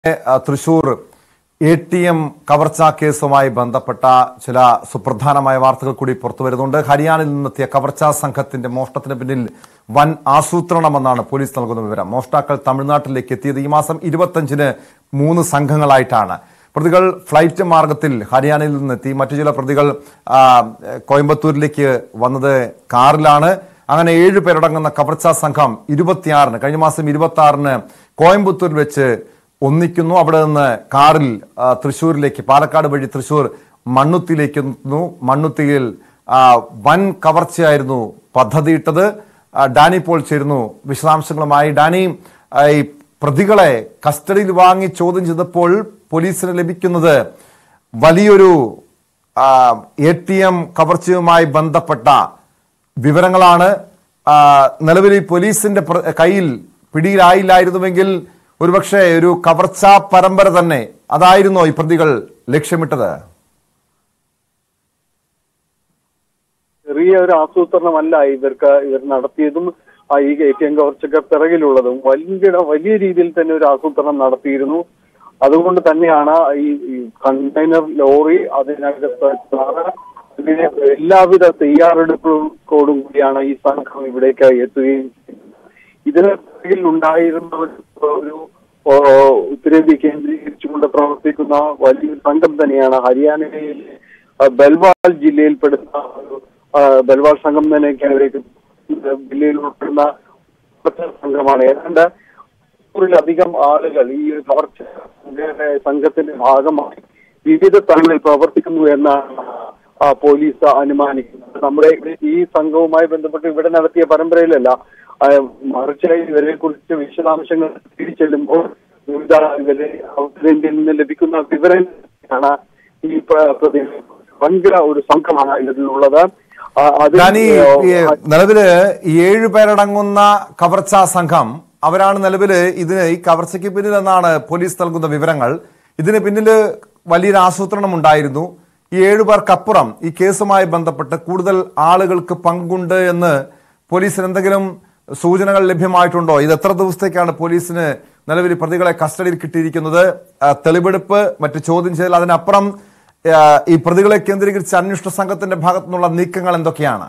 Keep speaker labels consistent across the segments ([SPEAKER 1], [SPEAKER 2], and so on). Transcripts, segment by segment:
[SPEAKER 1] ആ, Thrissur A T M കവർച്ചാ കേസുമായി ബന്ധപ്പെട്ട ചില സുപ്രധാനമായ വാർത്തകൾ കൂടി പുറത്തു വരുന്നുണ്ട് ഹരിയാനയിൽ നിന്നെത്തിയ കവർച്ചാ സംഘത്തിന്റെ മോഷണത്തിന് പിന്നിൽ വൻ ആസൂത്രണമെന്നാണ് പോലീസ് നൽകുന്ന വിവരം മോഷ്ടാക്കൾ തമിഴ്നാട്ടിലേക്ക് എത്തിയത് ഈ മാസം ഇരുപത്തഞ്ചിന് മൂന്ന് സംഘങ്ങളായിട്ടാണ് പ്രതികൾ ഫ്ലൈറ്റ് മാർഗത്തിൽ ഹരിയാനയിൽ നിന്നെത്തി മറ്റു ചില പ്രതികൾ ആ, കോയമ്പത്തൂരിലേക്ക് വന്നത് കാറിലാണ് അങ്ങനെ ഏഴ് പേരടങ്ങുന്ന കവർച്ചാ സംഘം ഇരുപത്തിയാറിന് കഴിഞ്ഞ മാസം ഇരുപത്തി ആറിന് കോയമ്പത്തൂരിൽ വെച്ച് ഒന്നിക്കുന്നു അവിടെ നിന്ന് കാറിൽ ആ, തൃശ്ശൂരിലേക്ക് പാലക്കാട് വഴി തൃശ്ശൂർ മണ്ണുത്തിയിലേക്ക് എത്തുന്നു മണ്ണുത്തിയിൽ ആ, വൻ കവർച്ചയായിരുന്നു പദ്ധതിയിട്ടത് ആ, ഡാനി പോൾ ചേരുന്നു വിശദാംശങ്ങളുമായി ഡാനി ആ, ഈ പ്രതികളെ കസ്റ്റഡിയിൽ വാങ്ങി ചോദ്യം ചെയ്തപ്പോൾ പോലീസിന് ലഭിക്കുന്നത് വലിയൊരു എ ടി എം കവർച്ചയുമായി ബന്ധപ്പെട്ട വിവരങ്ങളാണ് ആ, നിലവിൽ ഈ പോലീസിന്റെ പ്ര- കയ്യിൽ പിടിയിലായില്ലായിരുന്നുവെങ്കിൽ ഒരുപക്ഷെ ഒരു കവർച്ചാ പരമ്പര തന്നെ അതായിരുന്നോ ഈ പ്രതികൾ ലക്ഷ്യമിട്ടത്
[SPEAKER 2] ചെറിയ ഒരു ആസൂത്രണമല്ല ഇവർക്ക് ഇവർ നടത്തിയതും ആ ഈ എ ടി എം കവർച്ചയ്ക്ക് പിറകിലുള്ളതും വലിയ വലിയ രീതിയിൽ തന്നെ ഒരു ആസൂത്രണം നടത്തിയിരുന്നു അതുകൊണ്ട് തന്നെയാണ് ഈ ഈ കണ്ടെയ്നർ ലോറി അതിനകത്ത് കാറ് അങ്ങനെ എല്ലാവിധ തയ്യാറെടുപ്പോടും കൂടിയാണ് ഈ സംഘം ഇവിടേക്ക് എത്തുകയും ചെയ്തത്. ഇതിന് പിറകിൽ ഉണ്ടായിരുന്ന ഒരു- ഒരു ഓ, ഉത്തരേന്ത്യ കേന്ദ്രീകരിച്ചുകൊണ്ട് പ്രവർത്തിക്കുന്ന വലിയൊരു സംഘം തന്നെയാണ് ഹരിയാനയിലെ ആ, ബൽവാൾ ജില്ലയിൽപ്പെടുന്ന ഒരു ആ, ബൽവാൾ സംഘം തന്നെയൊക്കെ അവരേക്ക് ജില്ലയിൽ ഉൾപ്പെടുന്ന ഒറ്റ സംഘമാണ് ഏതാണ്ട് നൂറിലധികം ആളുകൾ ഈ ഒരു കവർച്ച സംഘത്തിന്റെ ഭാഗമായി വിവിധ സ്ഥലങ്ങളിൽ പ്രവർത്തിക്കുന്നു എന്നാണ് ആ, പോലീസ് അനുമാനിക്കുന്നത് നമ്മുടെ ഇവിടെ ഈ സംഘവുമായി ബന്ധപ്പെട്ട് ഇവിടെ നടത്തിയ പരമ്പരയിലല്ല ആ, മറിച്ച് ഇവരെ കുറിച്ച് വിശദാംശങ്ങൾ തിരിച്ചെല്ലുമ്പോൾ വിവിധ ഇവരെ ഉത്തരേന്ത്യയിൽ നിന്ന് ലഭിക്കുന്ന വിവരങ്ങളാണ് ഈ പ്ര- പ്രതി ഭയങ്കര ഒരു സംഘമാണ് ഇതിലുള്ളത് ആ, അതിൽ,
[SPEAKER 1] ഡാനി ഈ
[SPEAKER 2] ആ,
[SPEAKER 1] നിലവില് ഈ ഏഴ് പേരടങ്ങുന്ന കവർച്ചാ സംഘം അവരാണ് നിലവില് ഇതിന് ഈ കവർച്ചയ്ക്ക് പിന്നിൽ എന്നാണ് പോലീസ് നൽകുന്ന വിവരങ്ങൾ ഇതിന് പിന്നില് വലിയൊരു ആസൂത്രണം ഉണ്ടായിരുന്നു ഈ ഏഴു പേർക്കപ്പുറം ഈ കേസുമായി ബന്ധപ്പെട്ട് കൂടുതൽ ആളുകൾക്ക് പങ്കുണ്ട് എന്ന് പോലീസിന് എന്തെങ്കിലും സൂചനകൾ ലഭ്യമായിട്ടുണ്ടോ ഇത് എത്ര ദിവസത്തേക്കാണ് പോലീസിന് നിലവിൽ പ്രതികളെ കസ്റ്റഡിയിൽ കിട്ടിയിരിക്കുന്നത് ആ, തെളിവെടുപ്പ് മറ്റ് ചോദ്യം ചെയ്യൽ അതിനപ്പുറം ആ, ഈ പ്രതികളെ കേന്ദ്രീകരിച്ച് അന്വേഷണ സംഘത്തിന്റെ ഭാഗത്തു നിന്നുള്ള നീക്കങ്ങൾ എന്തൊക്കെയാണ്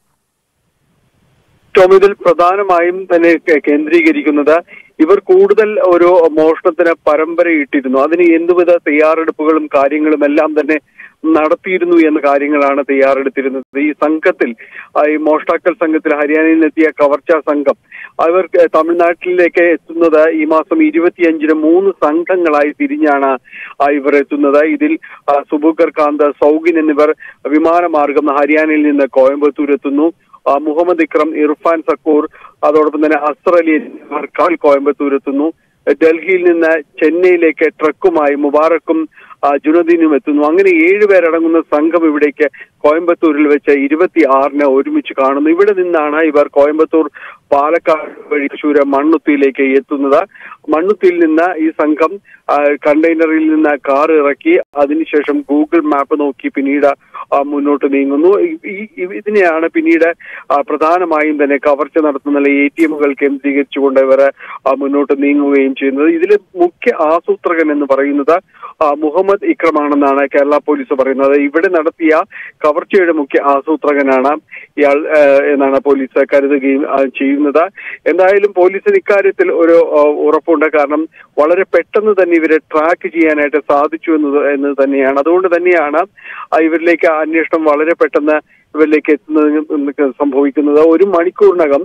[SPEAKER 2] ടോം ഇതിൽ പ്രധാനമായും തന്നെ കേ- കേന്ദ്രീകരിക്കുന്നത് ഇവർ കൂടുതൽ ഒരു മോഷണത്തിന് പരമ്പരയിട്ടിരുന്നു അതിന് എന്തുവിധ തയ്യാറെടുപ്പുകളും കാര്യങ്ങളും എല്ലാം തന്നെ നടത്തിയിരുന്നു എന്ന കാര്യങ്ങളാണ് തയ്യാറെടുത്തിരുന്നത് ഈ സംഘത്തിൽ ആ, ഈ മോഷ്ടാക്കൽ സംഘത്തിൽ ഹരിയാനയിൽ നിന്നെത്തിയ കവർച്ചാ സംഘം അവർ ഏഹ്, തമിഴ്നാട്ടിലേക്ക് എത്തുന്നത് ഈ മാസം ഇരുപത്തിയഞ്ചിന് മൂന്ന് സംഘങ്ങളായി തിരിഞ്ഞാണ് ആ, ഇവർ എത്തുന്നത് ഇതിൽ ആ, സുബൂക്കർ കാന്ത് സൗഗിൻ എന്നിവർ വിമാനമാർഗം ഹരിയാനയിൽ നിന്ന് കോയമ്പത്തൂർ എത്തുന്നു ആ, മുഹമ്മദ് ഇക്രം ഇർഫാൻ സക്കൂർ അതോടൊപ്പം തന്നെ അസ്ർ അലി എന്നിവർ കാൽ കോയമ്പത്തൂർ എത്തുന്നു ഡൽഹിയിൽ നിന്ന് ചെന്നൈയിലേക്ക് ട്രക്കുമായി മുബാറക്കും ആ, ജുനദീനും എത്തുന്നു അങ്ങനെ ഏഴുപേരടങ്ങുന്ന സംഘം ഇവിടേക്ക് കോയമ്പത്തൂരിൽ വെച്ച് ഇരുപത്തി ആറിന് ഒരുമിച്ച് കാണുന്നു ഇവിടെ നിന്നാണ് ഇവർ കോയമ്പത്തൂർ പാലക്കാട് വഴി തൃശ്ശൂര് മണ്ണുത്തിയിലേക്ക് എത്തുന്നത് മണ്ണുത്തിയിൽ നിന്ന് ഈ സംഘം ആ, കണ്ടെയ്നറിൽ നിന്ന് കാർ ഇറക്കി അതിനുശേഷം ഗൂഗിൾ മാപ്പ് നോക്കി പിന്നീട് ആ, മുന്നോട്ട് നീങ്ങുന്നു ഈ- ഈ- ഈ- ഇതിനെയാണ് പിന്നീട് ആ, പ്രധാനമായും തന്നെ കവർച്ച നടത്തുന്ന എ ടി എമ്മുകൾ കേന്ദ്രീകരിച്ചുകൊണ്ട് ഇവർ ആ, മുന്നോട്ട് നീങ്ങുകയും ചെയ്യുന്നത് ഇതിൽ മുഖ്യ ആസൂത്രകൻ എന്ന് പറയുന്നത് ആ, മുഹമ്മദ് ഇക്രമാണെന്നാണ് കേരള പോലീസ് പറയുന്നത് ഇവിടെ നടത്തിയ കവർച്ചയുടെ മുഖ്യ ആസൂത്രകനാണ് ഇയാൾ ആ, എന്നാണ് പോലീസ് കരുതുകയും ആ, ചെയ്യുന്നത് എന്തായാലും പോലീസിന് ഇക്കാര്യത്തിൽ ഒരു ആ, ഉറപ്പുണ്ട് കാരണം വളരെ പെട്ടെന്ന് തന്നെ ഇവരെ ട്രാക്ക് ചെയ്യാനായിട്ട് സാധിച്ചു എന്നത് എന്ന് തന്നെയാണ് അതുകൊണ്ട് തന്നെയാണ് ആ, ഇവരിലേക്ക് അന്വേഷണം വളരെ പെട്ടെന്ന് ഇവരിലേക്ക് എത്തുന്നത് സംഭവിക്കുന്നത് ഒരു മണിക്കൂറിനകം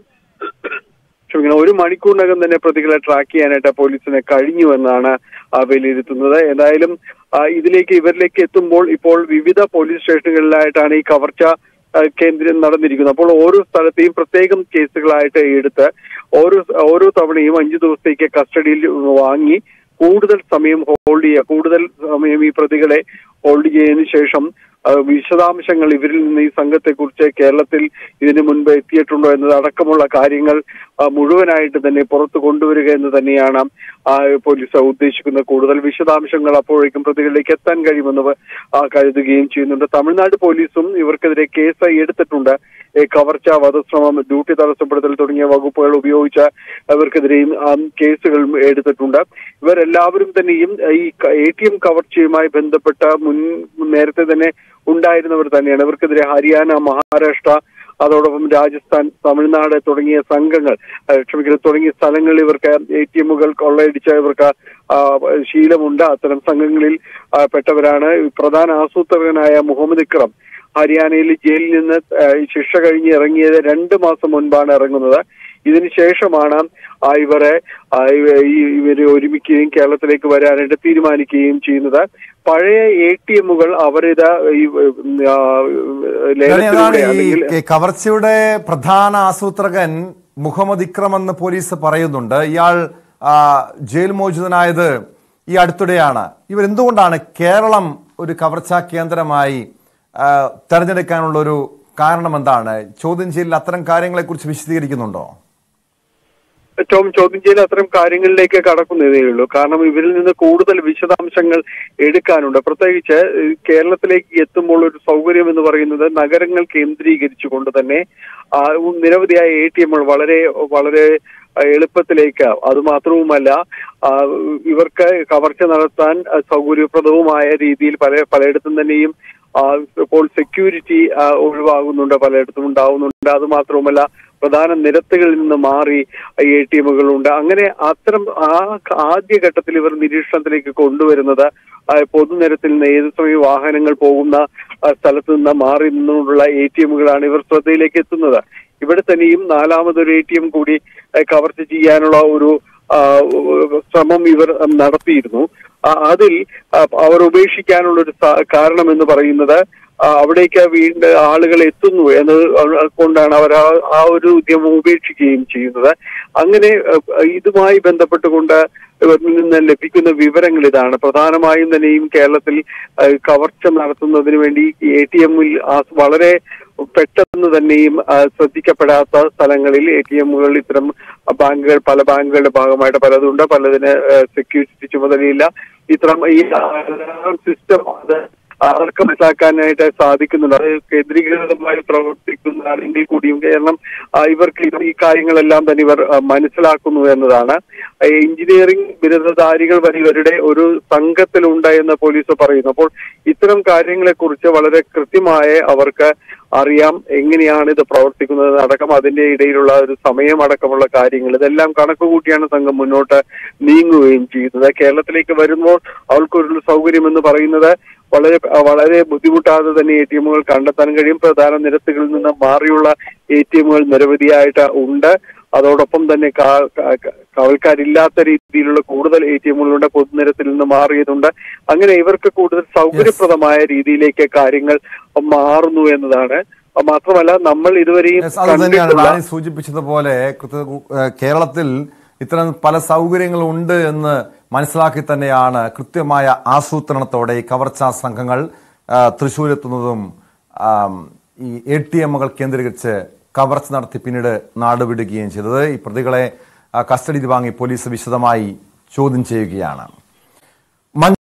[SPEAKER 2] ക്ഷമിക്കണം ഒരു മണിക്കൂറിനകം തന്നെ പ്രതികളെ ട്രാക്ക് ചെയ്യാനായിട്ട് പോലീസിന് കഴിഞ്ഞു എന്നാണ് ആ, വിലയിരുത്തുന്നത് എന്തായാലും ആ, ഇതിലേക്ക് ഇവരിലേക്ക് എത്തുമ്പോൾ ഇപ്പോൾ വിവിധ പോലീസ് സ്റ്റേഷനുകളിലായിട്ടാണ് ഈ കവർച്ച ആ, കേന്ദ്രം നടന്നിരിക്കുന്നത് അപ്പോൾ ഓരോ സ്ഥലത്തെയും പ്രത്യേകം കേസുകളായിട്ട് എടുത്ത് ഓരോ ഓരോ തവണയും അഞ്ചു ദിവസത്തേക്ക് കസ്റ്റഡിയിൽ വാങ്ങി കൂടുതൽ സമയം ഹോൾഡ് ചെയ്യുക കൂടുതൽ സമയം ഈ പ്രതികളെ ഹോൾഡ് ചെയ്തതിനു ശേഷം ആ, വിശദാംശങ്ങൾ ഇവരിൽ നിന്ന് ഈ സംഘത്തെക്കുറിച്ച് കേരളത്തിൽ ഇതിനു മുൻപ് എത്തിയിട്ടുണ്ടോ എന്നത് അടക്കമുള്ള കാര്യങ്ങൾ ആ, മുഴുവനായിട്ട് തന്നെ പുറത്തു കൊണ്ടുവരിക എന്ന് തന്നെയാണ് ആ, പോലീസ് ഉദ്ദേശിക്കുന്നത് കൂടുതൽ വിശദാംശങ്ങൾ അപ്പോഴേക്കും പ്രതികളിലേക്ക് എത്താൻ കഴിയുമെന്ന് വ- ആ, കരുതുകയും ചെയ്യുന്നുണ്ട് തമിഴ്നാട് പോലീസും ഇവർക്കെതിരെ കേസ് എടുത്തിട്ടുണ്ട് ഏ, കവർച്ച വധശ്രമം ഡ്യൂട്ടി തടസ്സപ്പെടുത്തൽ തുടങ്ങിയ വകുപ്പുകൾ ഉപയോഗിച്ച അവർക്കെതിരെയും ആ, കേസുകൾ എടുത്തിട്ടുണ്ട് ഇവരെല്ലാവരും തന്നെയും ഈ എ ടി എം കവർച്ചയുമായി ബന്ധപ്പെട്ട മുൻ നേരത്തെ തന്നെ ഉണ്ടായിരുന്നവർ തന്നെയാണ് ഇവർക്കെതിരെ ഹരിയാന മഹാരാഷ്ട്ര അതോടൊപ്പം രാജസ്ഥാൻ തമിഴ്നാട് തുടങ്ങിയ സംഘങ്ങൾ ആ, ക്ഷമിക്കണം തുടങ്ങിയ സ്ഥലങ്ങളിൽ ഇവർക്ക് എ ടി എമ്മുകൾ കൊള്ളയടിച്ച ഇവർക്ക് ആ, ശീലമുണ്ട് അത്തരം സംഘങ്ങളിൽ ആ, പെട്ടവരാണ് പ്രധാന ആസൂത്രകനായ മുഹമ്മദ് ഇക്രം ഹരിയാനയിൽ ജയിലിൽ നിന്ന് ആ, ശിക്ഷ കഴിഞ്ഞ് ഇറങ്ങിയത് രണ്ട് മാസം മുൻപാണ് ഇറങ്ങുന്നത് ഇതിനുശേഷമാണ് ആ, ഇവരെ ആ, ഇവ- ഈ- ഇവരെ ഒരുമിക്കുകയും കേരളത്തിലേക്ക് വരാനായിട്ട് തീരുമാനിക്കുകയും ചെയ്യുന്നത് പഴയ എ ടി എമ്മുകൾ അവരിത് ഈ ആ,
[SPEAKER 1] അതാണ്
[SPEAKER 2] ലേലത്തിലൂടെ
[SPEAKER 1] ഈ
[SPEAKER 2] അല്ലെങ്കിൽ
[SPEAKER 1] ഈ കവർച്ചയുടെ പ്രധാന ആസൂത്രകൻ മുഹമ്മദ് ഇക്രം എന്ന് പോലീസ് പറയുന്നുണ്ട് ഇയാൾ ആ, ജയിൽ മോചിതനായത് ഈ അടുത്തിടെയാണ് ഇവർ എന്തുകൊണ്ടാണ് കേരളം ഒരു കവർച്ചാ കേന്ദ്രമായി ആ, തെരഞ്ഞെടുക്കാനുള്ള ഒരു കാരണം എന്താണ് ചോദ്യം ചെയ്യലിൽ അത്തരം കാര്യങ്ങളെ കുറിച്ച് വിശദീകരിക്കുന്നുണ്ടോ
[SPEAKER 2] ടോം ചോദ്യം ചെയ്യൽ അത്തരം കാര്യങ്ങളിലേക്ക് കടക്കുന്നതേ ഉള്ളൂ കാരണം ഇവരിൽ നിന്ന് കൂടുതൽ വിശദാംശങ്ങൾ എടുക്കാനുണ്ട് പ്രത്യേകിച്ച് ഏഹ്, കേരളത്തിലേക്ക് എത്തുമ്പോൾ ഒരു സൗകര്യം എന്ന് പറയുന്നത് നഗരങ്ങൾ കേന്ദ്രീകരിച്ചുകൊണ്ട് തന്നെ ആ, നിരവധിയായ എ ടി എമ്മുകൾ വളരെ വളരെ ആ, എളുപ്പത്തിലേക്ക് അത് മാത്രവുമല്ല ആ, ഇവർക്ക് കവർച്ച നടത്താൻ ആ, സൗകര്യപ്രദവുമായ രീതിയിൽ പല പലയിടത്തും തന്നെയും ആ, ഇപ്പോൾ സെക്യൂരിറ്റി ആ, ഒഴിവാകുന്നുണ്ട് പലയിടത്തും ഉണ്ടാവുന്നുണ്ട് അത് മാത്രവുമല്ല പ്രധാന നിരത്തുകളിൽ നിന്ന് മാറി എ ടി എമ്മുകളുണ്ട് അങ്ങനെ അത്തരം ആ ആദ്യഘട്ടത്തിൽ ഇവർ നിരീക്ഷണത്തിലേക്ക് കൊണ്ടുവരുന്നത് ആ, പൊതുനിരത്തിൽ നിന്ന് ഏത് സമയം വാഹനങ്ങൾ പോകുന്ന ആ, സ്ഥലത്ത് നിന്ന് മാറി നിന്നുള്ള എ ടി എമ്മുകളാണ് ഇവർ ശ്രദ്ധയിലേക്ക് എത്തുന്നത് ഇവിടെ തന്നെയും നാലാമതൊരു എ ടി എം കൂടി ആ, കവർച്ച ചെയ്യാനുള്ള ഒരു ആ, ശ്രമം ഇവർ നടത്തിയിരുന്നു ആ, അതിൽ ആ, അവർ ഉപേക്ഷിക്കാനുള്ള ഒരു സ- കാരണം എന്ന് പറയുന്നത് ആ, അവിടേക്ക് വീണ്ടും ആളുകൾ എത്തുന്നു എന്നത് കൊണ്ടാണ് അവർ ആ ആ ഒരു ഉദ്യമം ഉപേക്ഷിക്കുകയും ചെയ്യുന്നത് അങ്ങനെ ആ, ഇതുമായി ബന്ധപ്പെട്ടുകൊണ്ട് ഇവരിൽ നിന്ന് ലഭിക്കുന്ന വിവരങ്ങൾ ഇതാണ് പ്രധാനമായും തന്നെയും കേരളത്തിൽ ആ, കവർച്ച നടത്തുന്നതിന് വേണ്ടി എ ടി എമ്മിൽ വളരെ പെട്ടെന്ന് തന്നെയും ആ, ശ്രദ്ധിക്കപ്പെടാത്ത സ്ഥലങ്ങളിൽ എ ടി എമ്മുകൾ ഇത്തരം ബാങ്കുകൾ പല ബാങ്കുകളുടെ ഭാഗമായിട്ട് പലതുണ്ട് പലതിന് സെക്യൂരിറ്റി ചുമതലയില്ല ഇത്തരം ഈ സിസ്റ്റം അത് അവർക്ക് മനസ്സിലാക്കാനായിട്ട് സാധിക്കുന്നുണ്ട് അത് കേന്ദ്രീകൃതമായി പ്രവർത്തിക്കുന്നതാണെങ്കിൽ കൂടിയും കാരണം ആ, ഇവർക്ക് ഇത് ഈ കാര്യങ്ങളെല്ലാം തന്നെ ഇവർ ആ, മനസ്സിലാക്കുന്നു എന്നതാണ് ആ, എഞ്ചിനീയറിംഗ് ബിരുദധാരികൾ വരെ ഇവരുടെ ഒരു സംഘത്തിലുണ്ട് എന്ന് പോലീസ് പറയുന്നു അപ്പോൾ ഇത്തരം കാര്യങ്ങളെ കുറിച്ച് വളരെ കൃത്യമായി അവർക്ക് അറിയാം എങ്ങനെയാണ് ഇത് പ്രവർത്തിക്കുന്നത് അടക്കം അതിന്റെ ഇടയിലുള്ള ഒരു സമയം അടക്കമുള്ള കാര്യങ്ങൾ ഇതെല്ലാം കണക്ക് കൂട്ടിയാണ് സംഘം മുന്നോട്ട് നീങ്ങുകയും ചെയ്യുന്നത് കേരളത്തിലേക്ക് വരുമ്പോൾ അവൾക്കൊരു സൗകര്യം എന്ന് പറയുന്നത് വളരെ വളരെ ബുദ്ധിമുട്ടാതെ തന്നെ എ ടി എമ്മുകൾ കണ്ടെത്താൻ കഴിയും പ്രധാന നിരത്തുകളിൽ നിന്ന് മാറിയുള്ള എ ടി എമ്മുകൾ നിരവധിയായിട്ട് ഉണ്ട് അതോടൊപ്പം തന്നെ കാ- കാ- കാ- കാവൽക്കാരില്ലാത്ത രീതിയിലുള്ള കൂടുതൽ എ ടി എമ്മുകളുണ്ട് പൊതുനിരത്തിൽ നിന്ന് മാറിയതുണ്ട് അങ്ങനെ ഇവർക്ക് കൂടുതൽ സൗകര്യപ്രദമായ രീതിയിലേക്ക് കാര്യങ്ങൾ മാറുന്നു എന്നതാണ് മാത്രമല്ല നമ്മൾ ഇതുവരെയും
[SPEAKER 1] Yes, അത് തന്നെയാണ്
[SPEAKER 2] കണ്ടിട്ടുള്ള
[SPEAKER 1] റാണി സൂചിപ്പിച്ചതുപോലെ കൃത്യ- ഏഹ് കേരളത്തിൽ ഇത്തരം പല സൗകര്യങ്ങളും ഉണ്ട് എന്ന് മനസ്സിലാക്കി തന്നെയാണ് കൃത്യമായ ആസൂത്രണത്തോടെ ഈ കവർച്ചാ സംഘങ്ങൾ ആ, തൃശ്ശൂരെത്തുന്നതും ആം, ഈ എ ടി എമ്മുകൾ കേന്ദ്രീകരിച്ച് കവർച്ച നടത്തി പിന്നീട് നാടുവിടുകയും ചെയ്തത് ഈ പ്രതികളെ ആ, കസ്റ്റഡിയിൽ വാങ്ങി പോലീസ് വിശദമായി ചോദ്യം ചെയ്യുകയാണ്